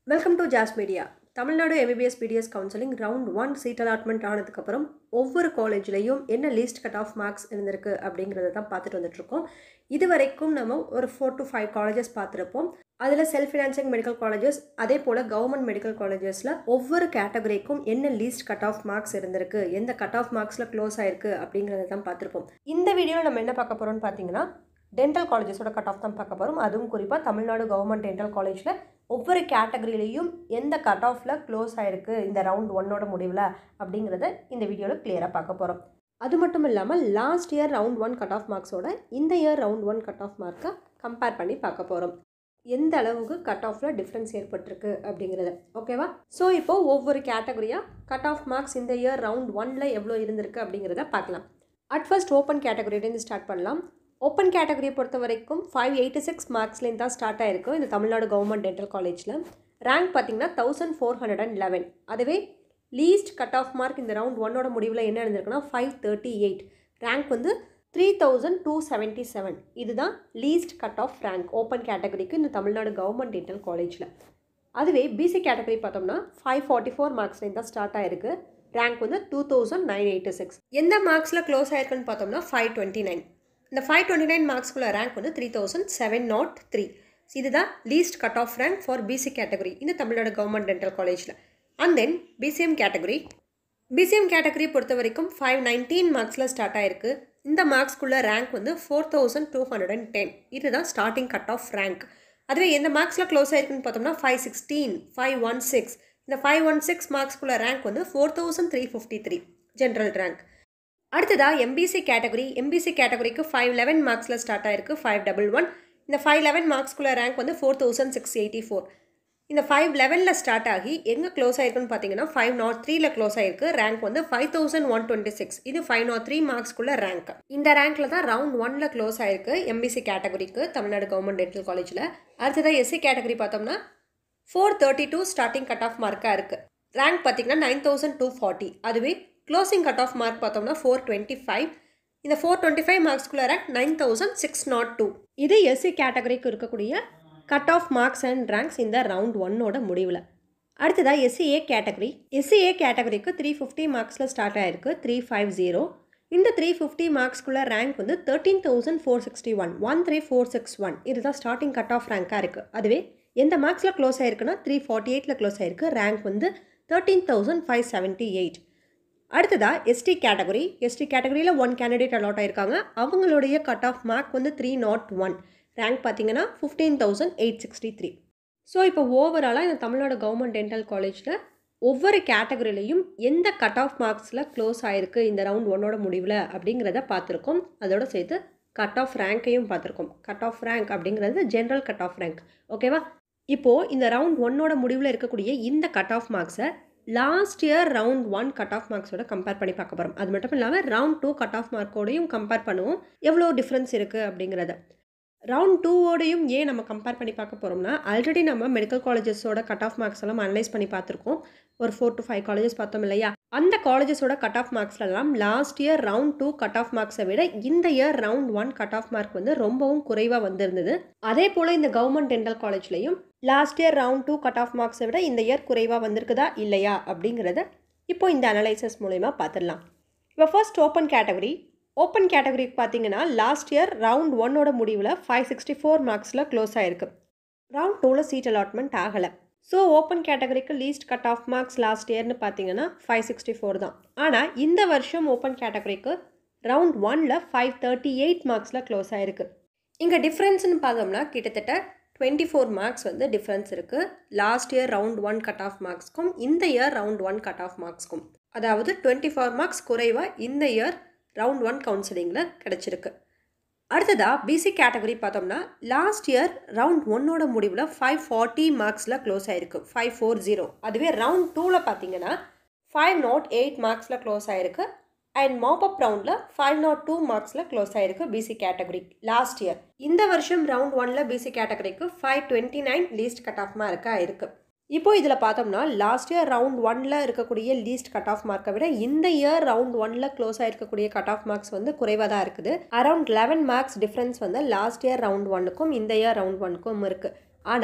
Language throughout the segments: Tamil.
welcome to Jaz media Tamil Nadu MBBS BDS counselling round one seat allotment ஆனதுக்கப்புறம் ஒவ்வொரு காலேஜ்லேயும் என்ன லீஸ்ட் கட் ஆஃப் மார்க்ஸ் இருந்திருக்கு அப்படிங்கிறத தான் பார்த்துட்டு வந்துட்டுருக்கோம் இது வரைக்கும் நம்ம ஒரு ஃபோர் டு ஃபைவ் காலேஜஸ் பார்த்துருப்போம் அதில் செல்ஃப் ஃபினான்சிங் மெடிக்கல் காலேஜஸ் அதே போல் கவர்மெண்ட் மெடிக்கல் காலேஜஸில் ஒவ்வொரு கேட்டகரிக்கும் என்ன லீஸ்ட் கட் ஆஃப் மார்க்ஸ் இருந்திருக்கு எந்த கட் ஆஃப் மார்க்ஸில் க்ளோஸ் ஆயிருக்கு அப்படிங்கிறத தான் பார்த்துருப்போம் இந்த வீடியோவில் நம்ம என்ன பார்க்க போகிறோம்னு பார்த்தீங்கன்னா டென்டல் காலேஜஸோட கட் ஆஃப் தான் பார்க்க போகிறோம் அதுவும் குறிப்பாக தமிழ்நாடு கவர்மெண்ட் டென்டல் காலேஜில் ஒவ்வொரு கேட்டகரியிலையும் எந்த கட் ஆஃபில் க்ளோஸ் ஆயிருக்கு இந்த ரவுண்ட் ஒன்னோட முடிவில் அப்படிங்கிறத இந்த வீடியோவில் கிளியராக பார்க்க போகிறோம் அது மட்டும் இல்லாமல் last year round one cut off மார்க்ஸோட இந்த year round one cut off மார்க்கை கம்பேர் பண்ணி பார்க்க போகிறோம் எந்த அளவுக்கு கட் ஆஃபில் டிஃப்ரென்ஸ் ஏற்பட்டிருக்கு அப்படிங்கிறத ஓகேவா ஸோ இப்போது ஒவ்வொரு கேட்டகரியாக கட் ஆஃப் மார்க்ஸ் இந்த இயர் ரவுண்ட் ஒனில் எவ்வளோ இருந்திருக்கு அப்படிங்கிறத பார்க்கலாம் அட் ஃபர்ஸ்ட் ஓப்பன் கேட்டகரியிலேருந்து ஸ்டார்ட் பண்ணலாம் ஓப்பன் கேட்டகரியை பொறுத்த வரைக்கும் ஃபைவ் எயிட்டி சிக்ஸ் மார்க்ஸ்லேருந்து தான் ஸ்டார்ட் ஆயிருக்கும் இந்த தமிழ்நாடு கவர்மெண்ட் டென்டல் காலேஜில் ரேங்க் பார்த்தீங்கன்னா thousand four hundred and eleven அதுவே லீஸ்ட் கட் ஆஃப் மார்க் இந்த ரவுண்ட் ஒன்னோட முடிவில் என்ன இருந்திருக்குன்னா ஃபைவ் தேர்ட்டி எயிட் ரேங்க் வந்து three thousand two seventy seven இதுதான் least cut off rank open கேட்டகரிக்கு இந்த தமிழ்நாடு கவர்மெண்ட் டென்டல் காலேஜில் அதுவே பிசி கேட்டகரி பார்த்தோம்னா ஃபைவ் ஃபார்ட்டி ஃபோர் மார்க்ஸ்லேருந்து தான் ஸ்டார்ட் ஆயிருக்கு ரேங்க் வந்து two thousand nine eighty six எந்த மார்க்ஸில் க்ளோஸ் ஆயிருக்குன்னு பார்த்தோம்னா ஃபைவ் டுவெண்ட்டி நைன் இந்த ஃபைவ் டுவெண்ட்டி நைன் மார்க்ஸ்குள்ள ரேங்க் வந்து three thousand seven nought three இதுதான் least cut off rank for BC category இந்த தமிழ்நாடு கவர்மெண்ட் டென்டல் காலேஜில் and then BCM category BCM category பொறுத்த வரைக்கும் ஃபைவ் நைன்டீன் மார்க்ஸில் ஸ்டார்ட் ஆயிருக்கு இந்த மார்க்ஸ்க்குள்ள ரேங்க் வந்து four thousand two hundred and ten இதுதான் ஸ்டார்டிங் கட் ஆஃப் ரேங்க் அதுவே எந்த மார்க்ஸில் க்ளோஸ் ஆயிருக்குன்னு பார்த்தோம்னா five sixteen five one six இந்த ஃபைவ் ஒன் சிக்ஸ் மார்க்ஸ்க்குள்ள ரேங்க் வந்து four thousand three fifty three general rank அடுத்ததாக எம்பிசி கேட்டகரி எம்பிசி கேட்டகரிக்கு ஃபைவ் லெவன் மார்க்ஸில் ஸ்டார்ட் ஆயிருக்கு ஃபைவ் டபுள் ஒன் இந்த ஃபைவ் லெவன் மார்க்ஸ்குள்ள ரேங்க் வந்து four thousand six eighty four இந்த ஃபைவ் லெவனில் ஸ்டார்ட் ஆகி எங்கே க்ளோஸ் ஆயிருக்குன்னு பார்த்தீங்கன்னா ஃபைவ் நாட் த்ரீல க்ளோஸ் ஆயிருக்கு ரேங்க் வந்து five thousand one twenty six இது ஃபைவ் நாட் த்ரீ மார்க்ஸ்க்குள்ள ரேங்க் இந்த ரேங்க்ல தான் ரவுண்ட் ஒன்ல க்ளோஸ் ஆயிருக்கு எம்பிசி கேட்டகரிக்கு தமிழ்நாடு கவர்மெண்ட் டென்டல் காலேஜில் அடுத்ததாக எஸ்சி கேட்டகரி பார்த்தோம்னா four thirty two starting cut off மார்க்காக இருக்குது ரேங்க் பார்த்தீங்கன்னா நைன் தௌசண்ட் டூ ஃபார்ட்டி அதுவே க்ளோசிங் கட் ஆஃப் மார்க் பார்த்தோம்னா ஃபோர் டுவெண்ட்டி ஃபைவ் இந்த ஃபோர் டுவெண்ட்டி ஃபைவ் மார்க்ஸ்குள்ள rank nine thousand six nought two இது எஸ்சி கேட்டகரிக்கு இருக்கக்கூடிய cut off marks and ranks இந்த ரவுண்ட் ஒன்னோட முடிவில் அடுத்ததாக எஸ்சிஏ கேட்டகரி எஸ்சிஏ கேட்டகரிக்கு த்ரீ ஃபிஃப்டி மார்க்ஸில் ஸ்டார்ட் ஆயிருக்கு த்ரீ ஃபைவ் ஜீரோ இந்த த்ரீ ஃபிஃப்டி மார்க்ஸ்குள்ள ரேங்க் வந்து thirteen thousand four sixty one one three four six one இதுதான் ஸ்டார்டிங் கட் ஆஃப் ரேங்காக இருக்குது அதுவே எந்த மார்க்ஸில் க்ளோஸ் ஆயிருக்குன்னா த்ரீ ஃபார்ட்டி எயிட்டில் க்ளோஸ் ஆயிருக்கு ரேங்க் வந்து thirteen thousand five seventy eight அடுத்ததாக எஸ்டி கேட்டகரி எஸ்டி கேட்டகரியில் ஒன் கேண்டிடேட் அலாட் ஆயிருக்காங்க அவங்களுடைய கட் ஆஃப் மார்க் வந்து த்ரீ நாட் ஒன் ரேங்க் பார்த்தீங்கன்னா fifteen thousand eight sixty three so இப்போ ஓவராலாக இந்த தமிழ்நாடு கவர்மெண்ட் டென்டல் காலேஜில் ஒவ்வொரு கேட்டகரியிலையும் எந்த கட் ஆஃப் மார்க்ஸில் க்ளோஸ் ஆயிருக்கு இந்த ரவுண்ட் ஒன்னோட முடிவில் அப்படிங்கிறத பார்த்துருக்கோம் அதோட சேர்த்து கட் ஆஃப் ரேங்க்கையும் பார்த்துருக்கோம் கட் ஆஃப் ரேங்க் அப்படிங்கிறது ஜென்ரல் கட் ஆஃப் ரேங்க் ஓகேவா இப்போது இந்த ரவுண்ட் ஒன்னோட முடிவில் இருக்கக்கூடிய இந்த கட் ஆஃப் மார்க்ஸை last year round one cut off மார்க்ஸோட கம்பேர் பண்ணி பார்க்க போகிறோம் அது மட்டும் இல்லாமல் ரவுண்ட் டூ கட் ஆஃப் மார்க்கோடையும் கம்பேர் பண்ணுவோம் எவ்வளோ டிஃப்ரென்ஸ் இருக்குது அப்படிங்கிறத ரவுண்ட் டூவோடையும் ஏன் நம்ம கம்பேர் பண்ணி பார்க்க போகிறோம்னா ஆல்ரெடி நம்ம மெடிக்கல் காலேஜஸோட கட் ஆஃப் மார்க்ஸ் எல்லாம் அனலைஸ் பண்ணி பார்த்துருக்கோம் ஒரு ஃபோர் டு ஃபைவ் காலேஜஸ் பார்த்தோம் இல்லையா அந்த காலேஜஸோட கட் ஆஃப் மார்க்ஸ்லாம் last year round two cut off மார்க்ஸை விட இந்த year round one cut off mark வந்து ரொம்பவும் குறைவாக வந்திருந்தது அதே போல் இந்த கவர்மெண்ட் டென்டல் காலேஜ்லையும் last year round two cut off மார்க்ஸை விட இந்த இயர் குறைவாக வந்திருக்குதா இல்லையா அப்படிங்கிறத இப்போ இந்த அனலைசஸ் மூலயமா பார்த்துடலாம் இப்போ ஃபர்ஸ்ட் ஓப்பன் கேட்டகரி ஓப்பன் கேட்டகரிக்கு பார்த்தீங்கன்னா லாஸ்ட் இயர் ரவுண்ட் ஒன்னோட முடிவில் ஃபைவ் சிக்ஸ்டி ஃபோர் மார்க்ஸில் க்ளோஸ் ஆயிருக்கு ரவுண்ட் டூவில் சீட் அலாட்மெண்ட் ஆகலை ஸோ ஓப்பன் கேட்டகரிக்கு least cut off marks last இயர்னு பார்த்தீங்கன்னா ஃபைவ் சிக்ஸ்டி ஃபோர் தான் ஆனால் இந்த வருஷம் ஓப்பன் கேட்டகரிக்கு ரவுண்ட் ஒனில் ஃபைவ் தேர்ட்டி எயிட் மார்க்ஸில் க்ளோஸ் ஆயிருக்கு இங்கே டிஃப்ரென்ஸ்னு பார்த்தோம்னா கிட்டத்தட்ட டுவெண்ட்டி ஃபோர் மார்க்ஸ் வந்து டிஃப்ரென்ஸ் இருக்குது last year round one cut off மார்க்ஸ்க்கும் இந்த year round one cut off மார்க்ஸ்க்கும் அதாவது டுவெண்ட்டி ஃபோர் மார்க்ஸ் குறைவாக இந்த இயர் ரவுண்ட் ஒன் கவுன்சிலிங்கில் கிடச்சிருக்கு அடுத்ததாக பிசி கேட்டகரி பார்த்தோம்னா லாஸ்ட் இயர் ரவுண்ட் ஒன்னோட முடிவில் ஃபைவ் ஃபார்ட்டி மார்க்ஸில் க்ளோஸ் ஆயிருக்கு ஃபைவ் ஃபோர் ஜீரோ அதுவே ரவுண்ட் டூவில் பார்த்தீங்கன்னா ஃபைவ் நாட் எயிட் மார்க்ஸில் க்ளோஸ் ஆயிருக்கு அண்ட் மாப்பப் ரவுண்டில் ஃபைவ் நாட் டூ மார்க்ஸில் க்ளோஸ் ஆயிருக்கு பிசி கேட்டகரி லாஸ்ட் இயர் இந்த வருஷம் ரவுண்ட் ஒனில் பிசி கேட்டகரிக்கு five twenty nine least cut off மார்க்காக இருக்குது இப்போ இதில் பார்த்தோம்னா லாஸ்ட் இயர் ரவுண்ட் ஒனில் இருக்கக்கூடிய லீஸ்ட் கட் ஆஃப் மார்க்கை விட இந்த இயர் ரவுண்ட் ஒனில் க்ளோஸ் ஆயிருக்கக்கூடிய கட் ஆஃப் மார்க்ஸ் வந்து குறைவாக தான் இருக்குது அரவுண்ட் லெவன் மார்க்ஸ் டிஃப்ரென்ஸ் வந்து லாஸ்ட் இயர் ரவுண்ட் ஒன்னுக்கும் இந்த இயர் ரவுண்ட் ஒன்னுக்கும் இருக்குது ஆனால்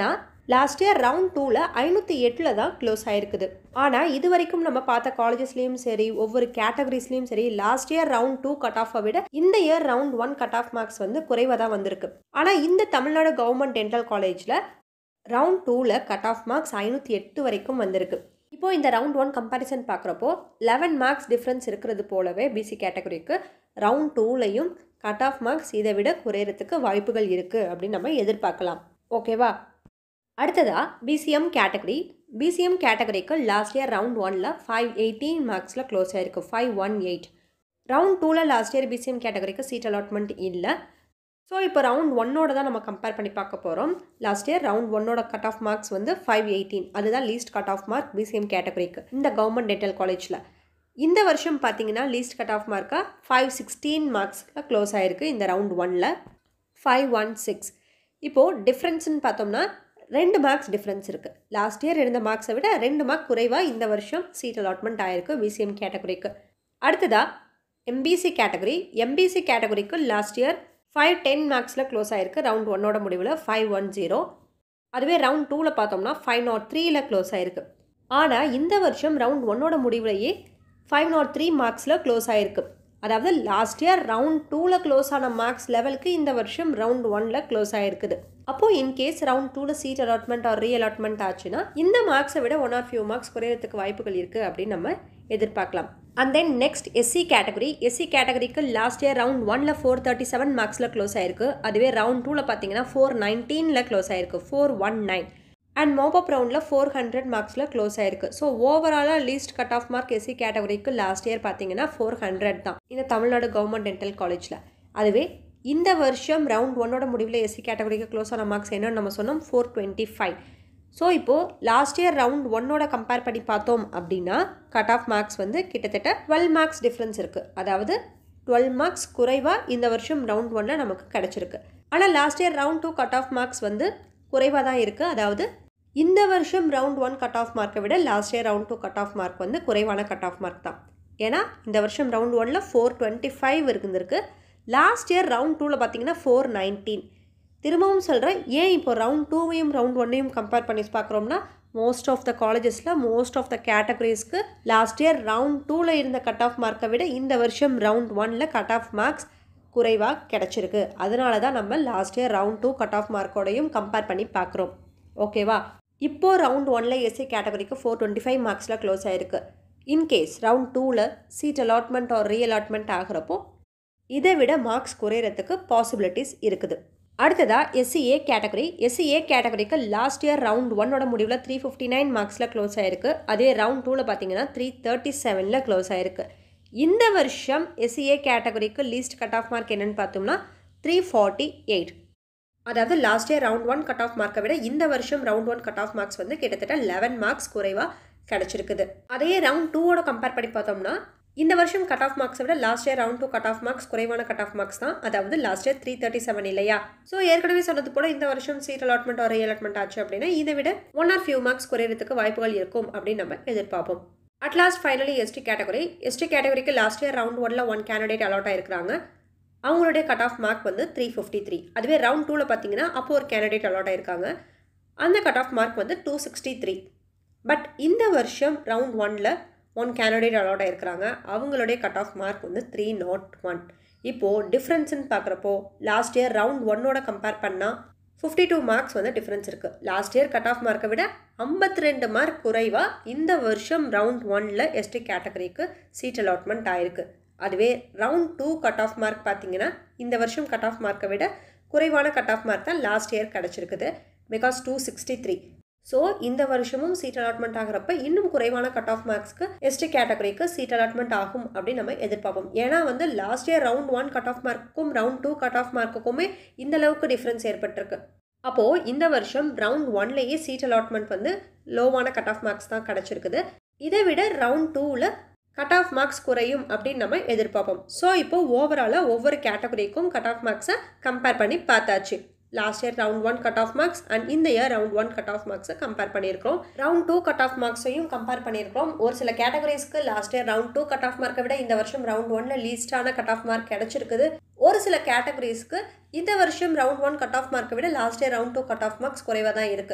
லாஸ்ட் இயர் ரவுண்ட் டூவில் ஐநூற்றி எட்டில் தான் க்ளோஸ் ஆயிருக்குது ஆனால் இது வரைக்கும் நம்ம பார்த்த காலேஜஸ்லேயும் சரி ஒவ்வொரு கேட்டகரிஸ்லேயும் சரி last year round two cut ஆஃபை விட இந்த year round one cut off marks வந்து குறைவாக தான் வந்திருக்கு ஆனால் இந்த தமிழ்நாடு கவர்மெண்ட் டென்டல் காலேஜில் ரவுண்ட் டூவில் கட் ஆஃப் மார்க்ஸ் ஐநூற்றி எட்டு வரைக்கும் வந்திருக்கு இப்போது இந்த ரவுண்ட் ஒன் கம்பேரிசன் பார்க்குறப்போ லெவன் மார்க்ஸ் டிஃப்ரென்ஸ் இருக்கிறது போலவே பிசி கேட்டகரிக்கு ரவுண்ட் டூலையும் கட் ஆஃப் மார்க்ஸ் இதை விட குறையிறதுக்கு வாய்ப்புகள் இருக்குது அப்படின்னு நம்ம எதிர்பார்க்கலாம் ஓகேவா அடுத்ததாக பிசிஎம் கேட்டகரி பிசிஎம் கேட்டகரிக்கு லாஸ்ட் இயர் ரவுண்ட் ஒனில் ஃபைவ் எயிட்டீன் மார்க்ஸில் க்ளோஸ் ஆயிருக்கு ஃபைவ் ஒன் எயிட் ரவுண்ட் டூவில் லாஸ்ட் இயர் பிசிஎம் கேட்டகரிக்கு சீட் அலாட்மெண்ட் இல்லை ஸோ இப்போ ரவுண்ட் ஒன்னோட தான் நம்ம கம்பேர் பண்ணி பார்க்க போகிறோம் லாஸ்ட் இயர் ரவுண்ட் ஒன்னோட கட் ஆஃப் மார்க்ஸ் வந்து ஃபைவ் எயிட்டீன் அதுதான் least cut off mark BCM கேட்டகரிக்கு இந்த கவர்மெண்ட் டென்டல் காலேஜில் இந்த வருஷம் பார்த்தீங்கன்னா லீஸ்ட் கட் ஆஃப் மார்க்காக ஃபைவ் சிக்ஸ்டீன் மார்க்ஸில் க்ளோஸ் ஆகிருக்கு இந்த ரவுண்ட் ஒனில் ஃபைவ் ஒன் சிக்ஸ் இப்போது டிஃப்ரென்ஸ்னு பார்த்தோம்னா ரெண்டு மார்க்ஸ் டிஃப்ரென்ஸ் இருக்குது லாஸ்ட் இயர் இருந்த மார்க்ஸை விட ரெண்டு மார்க் குறைவாக இந்த வருஷம் சீட் அலாட்மெண்ட் ஆயிருக்கு பிசிஎம் கேட்டகரிக்கு அடுத்ததாக எம்பிசி கேட்டகரி எம்பிசி கேட்டகரிக்கு லாஸ்ட் இயர் ஃபைவ் டென் மார்க்ஸில் க்ளோஸ் ஆயிருக்கு ரவுண்ட் ஒன்னோட முடிவில் ஃபைவ் ஒன் ஜீரோ அதுவே ரவுண்ட் டூவில் பார்த்தோம்னா ஃபைவ் நாட் த்ரீயில் க்ளோஸ் ஆயிருக்கு ஆனால் இந்த வருஷம் ரவுண்ட் ஒன்னோட முடிவுலையே ஃபைவ் நாட் த்ரீ மார்க்ஸில் க்ளோஸ் ஆயிருக்கு அதாவது லாஸ்ட் இயர் ரவுண்ட் டூவில் க்ளோஸ் ஆன மார்க்ஸ் லெவலுக்கு இந்த வருஷம் ரவுண்ட் ஒனில் க்ளோஸ் ஆயிருக்குது அப்போது இன்கேஸ் ரவுண்ட் டூவில் seat allotment or re allotment ஆச்சுன்னா இந்த மார்க்ஸை விட ஒன் ஆர் ஃபியூ மார்க்ஸ் குறையறதுக்கு வாய்ப்புகள் இருக்குது அப்படின்னு நம்ம எதிர்பார்க்கலாம் and then next SC category SC கேட்டகரிக்கு லாஸ்ட் இயர் ரவுண்ட் ஒனில் ஃபோர் தேர்ட்டி செவன் மார்க்ஸில் க்ளோஸ் ஆயிருக்கு அதுவே ரவுண்ட் டூவில் பார்த்தீங்கன்னா ஃபோர் நைன்டீனில் க்ளோஸ் ஆயிருக்கு four one nine and mop up ரவுண்டில் ஃபோர் ஹண்ட்ரட் மார்க்ஸில் க்ளோஸ் ஆயிருக்கு ஸோ ஓவராலாக least cut off mark SC கேட்டகரிக்கு லாஸ்ட் இயர் பார்த்தீங்கன்னா ஃபோர் ஹண்ட்ரட் தான் இந்த தமிழ்நாடு கவர்மெண்ட் டென்டல் காலேஜில் அதுவே இந்த வருஷம் ரவுண்ட் ஒன்னோட முடிவில் எஸ்சி கேட்டகரிக்கு க்ளோஸ் ஆன மார்க்ஸ் என்னன்னு நம்ம சொன்னோம் ஃபோர் டுவெண்ட்டி ஃபைவ் ஸோ இப்போது லாஸ்ட் இயர் ரவுண்ட் ஒன்னோட கம்பேர் பண்ணி பார்த்தோம் அப்படின்னா கட் ஆஃப் மார்க்ஸ் வந்து கிட்டத்தட்ட டுவெல் மார்க்ஸ் டிஃப்ரென்ஸ் இருக்குது அதாவது டுவெல் மார்க்ஸ் குறைவாக இந்த வருஷம் ரவுண்ட் ஒன்னில் நமக்கு கிடச்சிருக்கு ஆனால் last year round two cut off marks வந்து குறைவாக தான் இருக்குது அதாவது இந்த வருஷம் ரவுண்ட் ஒன் கட் ஆஃப் மார்க்கை விட last year round two cut off mark வந்து குறைவான கட் ஆஃப் மார்க் தான் ஏன்னா இந்த வருஷம் ரவுண்ட் ஒனில் ஃபோர் டுவெண்ட்டி ஃபைவ் இருந்திருக்கு லாஸ்ட் இயர் ரவுண்ட் டூவில் பார்த்தீங்கன்னா ஃபோர் நைன்டீன் திரும்பவும் சொல்கிறேன் ஏன் இப்போ ரவுண்ட் டூவையும் ரவுண்ட் ஒன்னையும் கம்பேர் பண்ணி பார்க்குறோம்னா மோஸ்ட் ஆஃப் த காலேஜஸில் மோஸ்ட் ஆஃப் த கேட்டகரிஸ்க்கு லாஸ்ட் இயர் ரவுண்ட் டூவில் இருந்த கட் ஆஃப் மார்க்கை விட இந்த வருஷம் ரவுண்ட் ஒனில் கட் ஆஃப் மார்க்ஸ் குறைவாக கிடச்சிருக்கு அதனால தான் நம்ம last year round two cut off மார்க்கோடையும் கம்பேர் பண்ணி பார்க்குறோம் ஓகேவா இப்போது ரவுண்ட் ஒனில் எஸ்சி கேட்டகரிக்கு ஃபோர் டுவெண்ட்டி ஃபைவ் மார்க்ஸில் க்ளோஸ் ஆயிருக்கு இன்கேஸ் ரவுண்ட் டூவில் seat allotment or re allotment ஆகிறப்போ இதை விட மார்க்ஸ் குறையிறதுக்கு பாசிபிலிட்டிஸ் இருக்குது அடுத்ததாக எஸ்சிஏ கேட்டகரி எஸ்சிஏ கேட்டகரிக்கு லாஸ்ட் இயர் ரவுண்ட் ஒன்னோட முடிவில் த்ரீ ஃபிஃப்டி நைன் மார்க்ஸில் க்ளோஸ் ஆயிருக்கு அதே ரவுண்ட் டூவில் பார்த்தீங்கன்னா த்ரீ தேர்ட்டி செவனில் க்ளோஸ் ஆயிருக்கு இந்த வருஷம் எஸ்சிஏ கேட்டகரிக்கு லீஸ்ட் கட் ஆஃப் மார்க் என்னென்னு பார்த்தோம்னா த்ரீ ஃபார்ட்டி எயிட் அதாவது last year round one cut off மார்க்கை விட இந்த வருஷம் round one cut off marks வந்து கிட்டத்தட்ட லெவன் மார்க்ஸ் குறைவாக கிடச்சிருக்குது அதையே ரவுண்ட் டூவோட கம்பேர் பண்ணி பார்த்தோம்னா இந்த வருஷம் கட் ஆஃப் மார்க்ஸை விட last year round two cut off marks குறைவான கட் ஆஃப் மார்க்ஸ் தான் அதாவது last year three thirty seven இல்லையா ஸோ ஏற்கனவே சொன்னது போல இந்த வருஷம் சீட் அலாட்மெண்ட் ஒரு அலாட்மெண்ட் ஆச்சு அப்படின்னா இதை விட ஒன் ஆர் ஃபியூ மார்க்ஸ் குறையிறதுக்கு வாய்ப்புகள் இருக்கும் அப்படின்னு நம்ம எதிர்பார்ப்போம் at last finally ST category ST கேட்டகரிக்கு லாஸ்ட் இயர் ரவுண்ட் ஒன்ல ஒன் கேண்டிடேட் அலாட் ஆயிருக்காங்க அவங்களுடைய கட் ஆஃப் மார்க் வந்து த்ரீ ஃபிஃப்டி த்ரீ அதுவே ரவுண்ட் டூவில் பார்த்தீங்கன்னா அப்போ ஒரு கேண்டிடேட் அலாட் ஆயிருக்காங்க அந்த கட் ஆஃப் மார்க் வந்து டூ சிக்ஸ்டி த்ரீ பட் இந்த வருஷம் ரவுண்ட் ஒனில் ஒன் கேண்டிடேட் அலாட் ஆயிருக்கிறாங்க அவங்களுடைய கட் ஆஃப் மார்க் வந்து த்ரீ நாட் ஒன் இப்போது டிஃப்ரென்ஸ்னு பார்க்குறப்போ லாஸ்ட் இயர் ரவுண்ட் ஒன்னோட கம்பேர் பண்ணால் ஃபிஃப்டி டூ மார்க்ஸ் வந்து டிஃப்ரென்ஸ் இருக்குது லாஸ்ட் இயர் கட் ஆஃப் மார்க்கை விட ஐம்பத்தி ரெண்டு மார்க் குறைவாக இந்த வருஷம் ரவுண்ட் ஒனில் எஸ்டி கேட்டகரிக்கு சீட் அலாட்மெண்ட் ஆயிருக்கு அதுவே round two cut off mark பார்த்தீங்கன்னா இந்த வருஷம் கட் ஆஃப் மார்க்கை விட குறைவான கட் ஆஃப் மார்க் தான் லாஸ்ட் இயர் கிடச்சிருக்குது because two sixty three so இந்த வருஷமும் சீட் அலாட்மெண்ட் ஆகிறப்ப இன்னும் குறைவான கட் ஆஃப் மார்க்ஸ்க்கு எஸ்டி கேட்டகரிக்கு சீட் அலாட்மெண்ட் ஆகும் அப்படின்னு நம்ம எதிர்பார்ப்போம் ஏன்னா வந்து last year round one cut off மார்க்குக்கும் ரவுண்ட் டூ கட் ஆஃப் மார்க்குக்குமே இந்த அளவுக்கு டிஃப்ரென்ஸ் ஏற்பட்டிருக்கு அப்போது இந்த வருஷம் ரவுண்ட் ஒன்லேயே சீட் அலாட்மெண்ட் வந்து லோவான கட் ஆஃப் மார்க்ஸ் தான் கிடச்சிருக்குது இதை விட ரவுண்ட் டூவில் கட் ஆஃப் மார்க்ஸ் குறையும் அப்படின்னு நம்ம எதிர்பார்ப்போம் ஸோ இப்போ ஓவராலாக ஒவ்வொரு கேட்டகரிக்கும் கட் ஆஃப் மார்க்ஸை கம்பேர் பண்ணி பார்த்தாச்சு last year round one cut off marks and இந்த year round one cut off மார்க்ஸை கம்பேர் பண்ணியிருக்கோம் ரவுண்ட் டூ கட் ஆஃப் மார்க்ஸையும் கம்பேர் பண்ணியிருக்கோம் ஒரு சில கேட்டகரிஸ்க்கு last year round two cut off மார்க்கை விட இந்த வருஷம் ரவுண்ட் ஒன்ல லீஸ்டான கட் ஆஃப் மார்க் கிடைச்சிருக்குது ஒரு சில கேட்டகரிஸ்க்கு இந்த வருஷம் ரவுண்ட் ஒன் கட் ஆஃப் மார்க்கை விட last year round two cut off marks குறைவாக தான் இருக்குது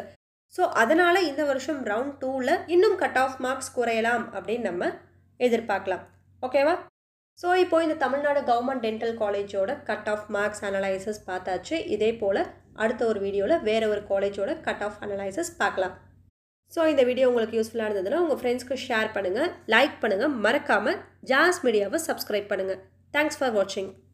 ஸோ அதனால் இந்த வருஷம் ரவுண்ட் டூவில் இன்னும் கட் ஆஃப் மார்க்ஸ் குறையலாம் அப்படின்னு நம்ம எதிர்பார்க்கலாம் ஓகேவா ஸோ இப்போ இந்த தமிழ்நாடு கவர்மெண்ட் டென்டல் காலேஜோட கட் ஆஃப் மார்க்ஸ் அனலைசஸ் பார்த்தாச்சு இதே போல் அடுத்த ஒரு வீடியோவில் வேறு ஒரு காலேஜோட கட் ஆஃப் அனலைசஸ் பார்க்கலாம் ஸோ இந்த வீடியோ உங்களுக்கு யூஸ்ஃபுல்லாக இருந்ததுன்னா உங்கள் ஃப்ரெண்ட்ஸ்க்கு ஷேர் பண்ணுங்கள் லைக் பண்ணுங்கள் மறக்காமல் ஜாஸ் மீடியாவை சப்ஸ்கிரைப் பண்ணுங்கள் தேங்க்ஸ் ஃபார் வாட்சிங்